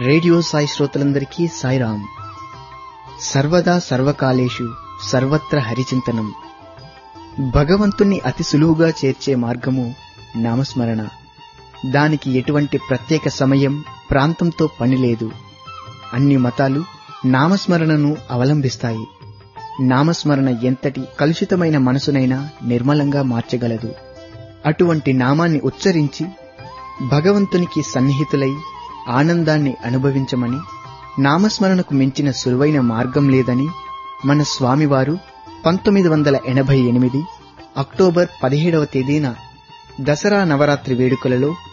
radio Sai శ్రోతలందరికీ సాయిరాం సర్వదా సర్వకాలేషు సర్వత్ర హరిచింతనం భగవంతుణ్ణి అతి సులువుగా చేర్చే మార్గము నామస్మరణ దానికి ఎటువంటి ప్రత్యేక సమయం ప్రాంతంతో పని లేదు అన్ని మతాలు నామస్మరణను అవలంబిస్తాయి నామస్మరణ ఎంతటి కలుషితమైన మనసునైనా నిర్మలంగా మార్చగలదు అటువంటి నామాన్ని ఉచ్చరించి భగవంతునికి సన్నిహితులై ఆనందాన్ని అనుభవించమని నామస్మరణకు మించిన సులువైన మార్గం లేదని మన స్వామివారు పంతొమ్మిది వందల ఎనభై ఎనిమిది అక్టోబర్ పదిహేడవ తేదీన దసరా నవరాత్రి వేడుకలలో